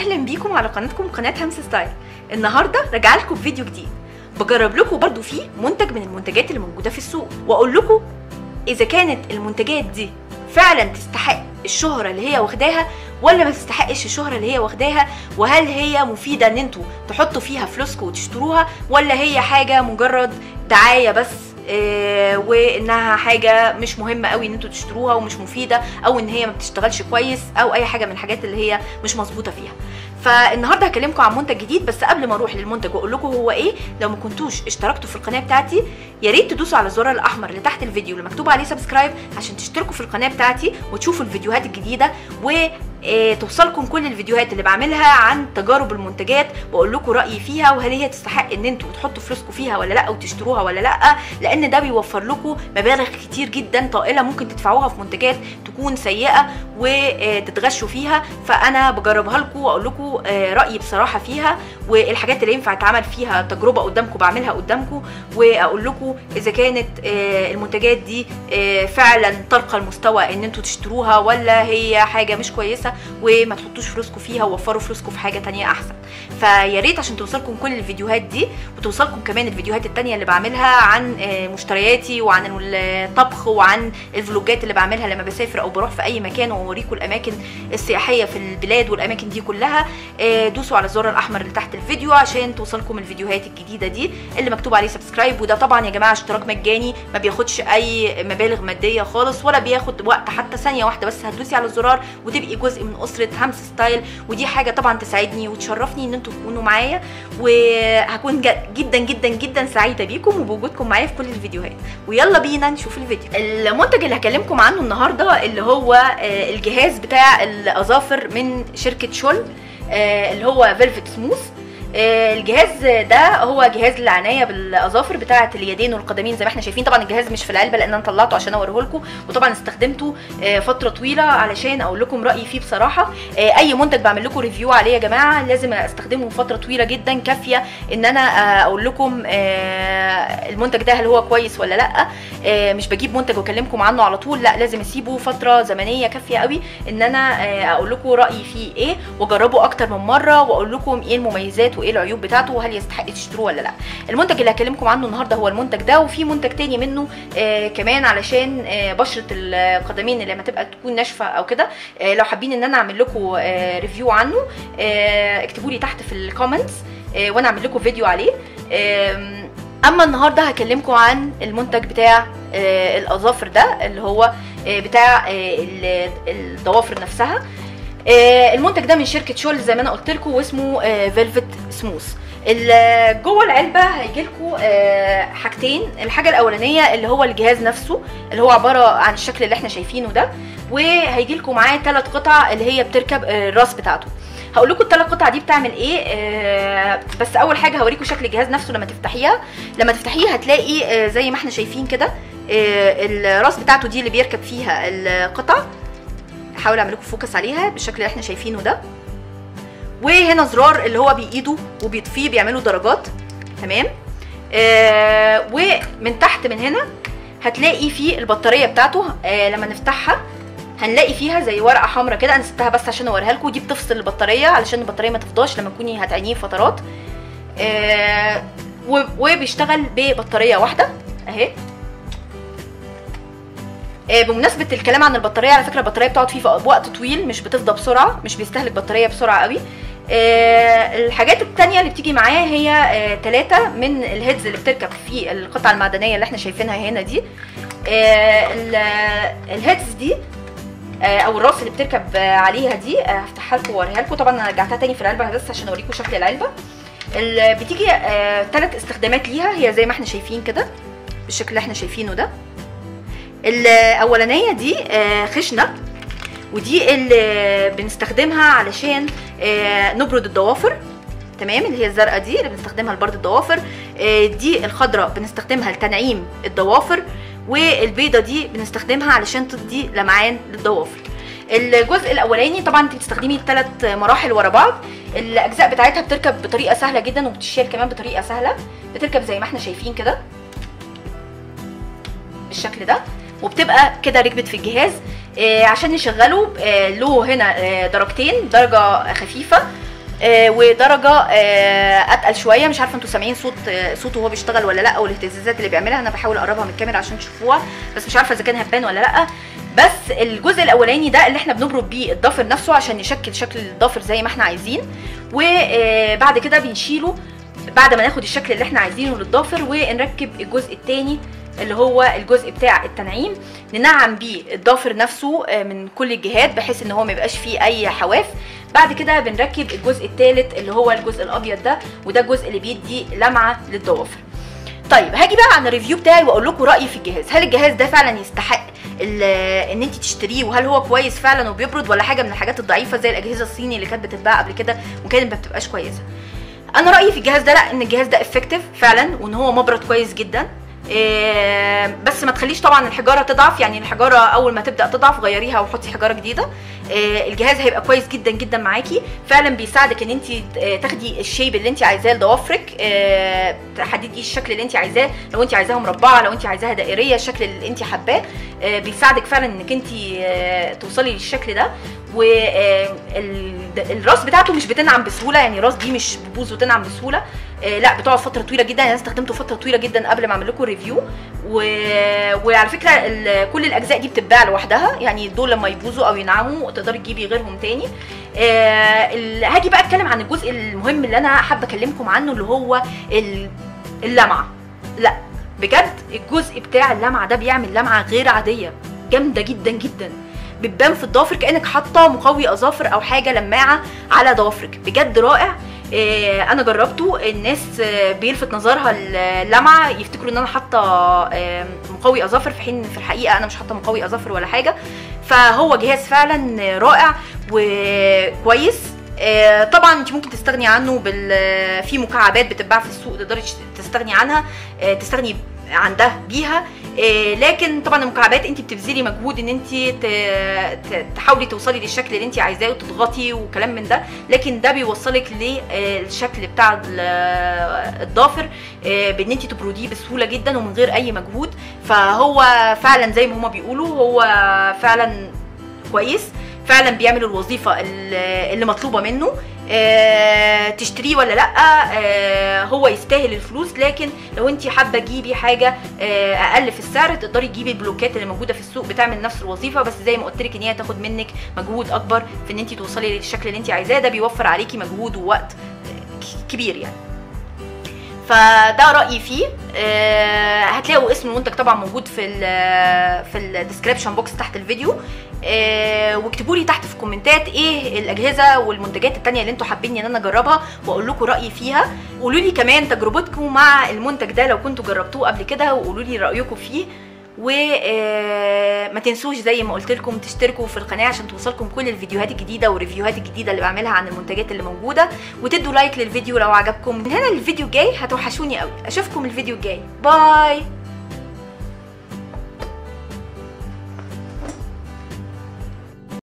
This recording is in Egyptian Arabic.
اهلا بيكم على قناتكم قناه همس ستايل النهارده راجعه لكم بفيديو جديد بجرب لكم برضو فيه منتج من المنتجات اللي موجوده في السوق واقول لكم اذا كانت المنتجات دي فعلا تستحق الشهرة اللي هي واخداها ولا ما تستحقش الشهرة اللي هي واخداها وهل هي مفيدة ان انتوا تحطوا فيها فلوسكم وتشتروها ولا هي حاجة مجرد دعاية بس آه، وانها حاجه مش مهمه قوي ان انتوا تشتروها ومش مفيده او ان هي ما بتشتغلش كويس او اي حاجه من الحاجات اللي هي مش مظبوطه فيها فالنهارده هكلمكم عن منتج جديد بس قبل ما اروح للمنتج واقول لكم هو ايه لو ما كنتوش اشتركتوا في القناه بتاعتي يا ريت تدوسوا على الزرار الاحمر اللي تحت الفيديو اللي مكتوب عليه سبسكرايب عشان تشتركوا في القناه بتاعتي وتشوفوا الفيديوهات الجديده و آه، توصلكم كل الفيديوهات اللي بعملها عن تجارب المنتجات واقول لكم رايي فيها وهل هي تستحق ان انتوا تحطوا فلوسكم فيها ولا لا وتشتروها ولا لا لان ده بيوفر لكم مبالغ كتير جدا طائله ممكن تدفعوها في منتجات تكون سيئه وتتغشوا فيها فانا بجربها لكم واقول لكم آه، رايي بصراحه فيها والحاجات اللي ينفع تعمل فيها تجربه قدامكم بعملها قدامكم واقول لكم اذا كانت آه، المنتجات دي آه، فعلا ترقى المستوى ان انتوا تشتروها ولا هي حاجه مش كويسه وما تحطوش فلوسكم فيها ووفروا فلوسكم في حاجه تانية احسن فيا ريت عشان توصلكم كل الفيديوهات دي وتوصلكم كمان الفيديوهات التانية اللي بعملها عن آه، مشترياتي وعن الطبخ وعن الفلوجات اللي بعملها لما بسافر او بروح في اي مكان واوريكم الاماكن السياحيه في البلاد والاماكن دي كلها آه، دوسوا على الزر الاحمر اللي تحت الفيديو عشان توصلكم الفيديوهات الجديده دي اللي مكتوب عليه سبسكرايب وده طبعا يا جماعه اشتراك مجاني ما بياخدش اي مبالغ ماديه خالص ولا بياخد وقت حتى ثانيه واحده بس هتدوسي على الزرار وتبقي جزء من اسره همس ستايل ودي حاجه طبعا تسعدني وتشرفني ان انتوا تكونوا معايا وهكون ج- جدا جدا جدا سعيده بيكم وبوجودكم معايا في كل الفيديوهات ويلا بينا نشوف الفيديو المنتج اللي هكلمكم عنه النهارده اللي هو آه، الجهاز بتاع الاظافر من شركه شول آه، اللي هو فيلفت سموث آه، الجهاز ده هو جهاز للعنايه بالاظافر بتاعه اليدين والقدمين زي ما احنا شايفين طبعا الجهاز مش في العلبه لان انا طلعته عشان اوريه لكم وطبعا استخدمته آه، فتره طويله علشان اقول لكم رايي فيه بصراحه آه، اي منتج بعمل لكم ريفيو عليه يا جماعه لازم استخدمه فتره طويله جدا كافيه ان انا آه، اقول لكم آه، المنتج ده هل هو كويس ولا لا آه، مش بجيب منتج واكلمكم عنه على طول لا لازم اسيبه فتره زمنيه كافيه قوي ان انا آه، اقول لكم رايي فيه ايه واجربه اكتر من مره واقول لكم ايه المميزات وايه العيوب بتاعته وهل يستحق تشتروه ولا لا المنتج اللي هكلمكم عنه النهارده هو المنتج ده وفي منتج تاني منه آه كمان علشان آه بشره القدمين اللي لما تبقى تكون ناشفه او كده آه لو حابين ان انا اعمل لكم آه ريفيو عنه آه اكتبوا لي تحت في الكومنتس آه وانا اعمل لكم فيديو عليه آم، اما النهارده هكلمكم عن المنتج بتاع آه الاظافر ده اللي هو آه بتاع آه ال- الضوافر نفسها آه، المنتج ده من شركه شول زي ما انا قلت لكم واسمه فيلفت سموث ال- جوه العلبه هيجي لكم حاجتين الحاجه الاولانيه اللي هو الجهاز نفسه اللي هو عباره عن الشكل اللي احنا شايفينه ده وهيجي لكم معاه ثلاث قطع اللي هي بتركب آه، الراس بتاعته هقول لكم الثلاث قطع دي بتعمل ايه آه، بس اول حاجه هوريكم شكل الجهاز نفسه لما تفتحيها لما تفتحيه هتلاقي آه، زي ما احنا شايفين كده آه، الراس بتاعته دي اللي بيركب فيها القطع احاول اعمل لكم فوكس عليها بالشكل اللي احنا شايفينه ده وهنا زرار اللي هو بايده وبيطفيه بيعملوا درجات تمام آه ومن تحت من هنا هتلاقي فيه البطاريه بتاعته آه لما نفتحها هنلاقي فيها زي ورقه حمراء كده انا سبتها بس عشان اوريها لكم دي بتفصل البطاريه علشان البطاريه ما تفضاش لما تكوني هتعينيه فترات آه و- وبيشتغل ببطاريه واحده اهي آه، بمناسبه الكلام عن البطاريه على فكره البطاريه بتقعد فيه في وقت طويل مش بتفضى بسرعه مش بيستهلك بطاريه بسرعه قوي آه، الحاجات التانية اللي بتيجي معاه هي ثلاثة من الهيدز اللي بتركب في القطعة المعدنية اللي احنا شايفينها هنا دي آه، ال- الهيدز دي آه، او الراس اللي بتركب آه، عليها دي آه، هفتحها لكم واوريها لكم طبعا انا رجعتها تاني في العلبه بس عشان اوريكم شكل العلبه ال- بتيجي ثلاث استخدامات ليها هي زي ما احنا شايفين كده بالشكل اللي احنا شايفينه ده الاولانيه دي آه، خشنه ودي اللي بنستخدمها علشان آه، نبرد الضوافر تمام اللي هي الزرقاء دي اللي بنستخدمها لبرد الضوافر آه، دي الخضراء بنستخدمها لتنعيم الضوافر والبيضه دي بنستخدمها علشان تدي لمعان للضوافر الجزء الاولاني طبعا انت بتستخدمي الثلاث مراحل ورا بعض الاجزاء بتاعتها بتركب بطريقه سهله جدا وبتشيل كمان بطريقه سهله بتركب زي ما احنا شايفين كده بالشكل ده وبتبقى كده ركبت في الجهاز آه، عشان نشغله آه، له هنا آه، درجتين درجه خفيفه آه، ودرجه آه، اتقل شويه مش عارفه انتوا سامعين صوت آه، صوته وهو بيشتغل ولا لا والاهتزازات اللي بيعملها انا بحاول اقربها من الكاميرا عشان تشوفوها بس مش عارفه اذا كان هتبان ولا لا بس الجزء الاولاني ده اللي احنا بنبرد بيه الضافر نفسه عشان يشكل شكل الضافر زي ما احنا عايزين وبعد كده بنشيله بعد ما ناخد الشكل اللي احنا عايزينه للضافر ونركب الجزء الثاني اللي هو الجزء بتاع التنعيم ننعم بيه الضافر نفسه آه، من كل الجهات بحيث ان هو ما يبقاش فيه اي حواف بعد كده بنركب الجزء الثالث اللي هو الجزء الابيض ده وده الجزء اللي بيدي لمعه للضوافر طيب هاجي بقى عن الريفيو بتاعي واقول لكم رايي في الجهاز هل الجهاز ده فعلا يستحق ال- ان انت تشتريه وهل هو كويس فعلا وبيبرد ولا حاجه من الحاجات الضعيفه زي الاجهزه الصيني اللي كانت بتتباع قبل كده وكانت ما بتبقاش كويسه انا رايي في الجهاز ده لا ان الجهاز ده افكتيف فعلا وان هو مبرد كويس جدا إيه، بس ما تخليش طبعا الحجاره تضعف يعني الحجاره اول ما تبدا تضعف غيريها وحطي حجاره جديده إيه، الجهاز هيبقى كويس جدا جدا معاكي فعلا بيساعدك ان انت تاخدي الشيب اللي انت عايزاه لضوافرك إيه، تحددي الشكل اللي انت عايزاه لو انت عايزاها مربعه لو انت عايزاها دائريه الشكل اللي انت حباه إيه، بيساعدك فعلا انك انت إيه، توصلي للشكل ده والراس بتاعته مش بتنعم بسهوله يعني الراس دي مش بتبوظ وتنعم بسهوله آه، لا بتقعد فتره طويله جدا انا استخدمته فتره طويله جدا قبل ما اعمل لكم ريفيو و... وعلى فكره ال... كل الاجزاء دي بتتباع لوحدها يعني دول لما يبوظوا او ينعموا تقدري تجيبي غيرهم تاني آه، ال... هاجي بقى اتكلم عن الجزء المهم اللي انا حابه اكلمكم عنه اللي هو ال... اللمعه لا بجد الجزء بتاع اللمعه ده بيعمل لمعه غير عاديه جامده جدا جدا بتبان في الضوافر كانك حاطه مقوي اظافر او حاجه لماعه على ضوافرك بجد رائع آه، انا جربته الناس آه، بيلفت نظرها اللمعه يفتكروا ان انا حاطه آه، مقوي اظافر في حين في الحقيقه انا مش حاطه مقوي اظافر ولا حاجه فهو جهاز فعلا رائع وكويس آه، طبعا انت ممكن تستغني عنه بال في مكعبات بتتباع في السوق تقدري تستغني عنها آه، تستغني عن ده بيها آه، لكن طبعا المكعبات انت بتبذلي مجهود ان انت ت- ت- تحاولي توصلي للشكل اللي انت عايزاه وتضغطي وكلام من ده لكن ده بيوصلك للشكل بتاع ال- الضافر آه، بان انت تبرديه بسهوله جدا ومن غير اي مجهود فهو فعلا زي ما هما بيقولوا هو فعلا كويس فعلا بيعمل الوظيفه اللي اللي مطلوبه منه آه، تشتريه ولا لا آه، هو يستاهل الفلوس لكن لو انت حابه تجيبي حاجه آه، اقل في السعر تقدري تجيبي البلوكات اللي موجوده في السوق بتعمل نفس الوظيفه بس زي ما قلت لك ان هي تاخد منك مجهود اكبر في ان انت توصلي للشكل اللي انت عايزاه ده بيوفر عليكي مجهود ووقت آه، كبير يعني فده رايي فيه آه، هتلاقوا اسم المنتج طبعا موجود في ال في الديسكربشن بوكس تحت الفيديو آه، واكتبوا لي تحت في الكومنتات ايه الاجهزه والمنتجات التانية اللي انتوا حابين ان انا اجربها واقول لكم رايي فيها قولوا لي كمان تجربتكم مع المنتج ده لو كنتوا جربتوه قبل كده وقولوا لي رايكم فيه وما تنسوش زي ما قلت لكم تشتركوا في القناه عشان توصلكم كل الفيديوهات الجديده والريفيوهات الجديده اللي بعملها عن المنتجات اللي موجوده وتدوا لايك للفيديو لو عجبكم من هنا للفيديو الجاي هتوحشوني قوي اشوفكم الفيديو الجاي باي